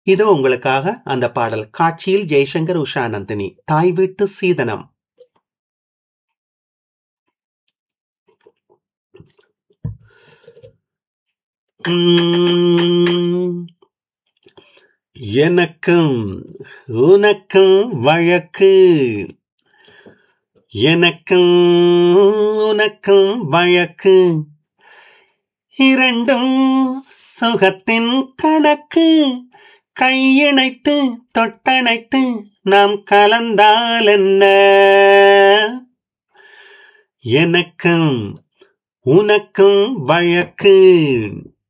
இதோ உங்களுக்காக அந்த பாடல் காட்சியில் ஜெய்சங்கர் உஷா நந்தினி தாய் வீட்டு சீதனம் உம், எனக்கும் உனக்கும் வழக்கு எனக்கும் உனக்கும் வழக்கு இரண்டும் சுகத்தின் கணக்கு கையிணைத்து தொட்டணைத்து நாம் கலந்தால் என்ன எனக்கும் உனக்கும் வழக்கு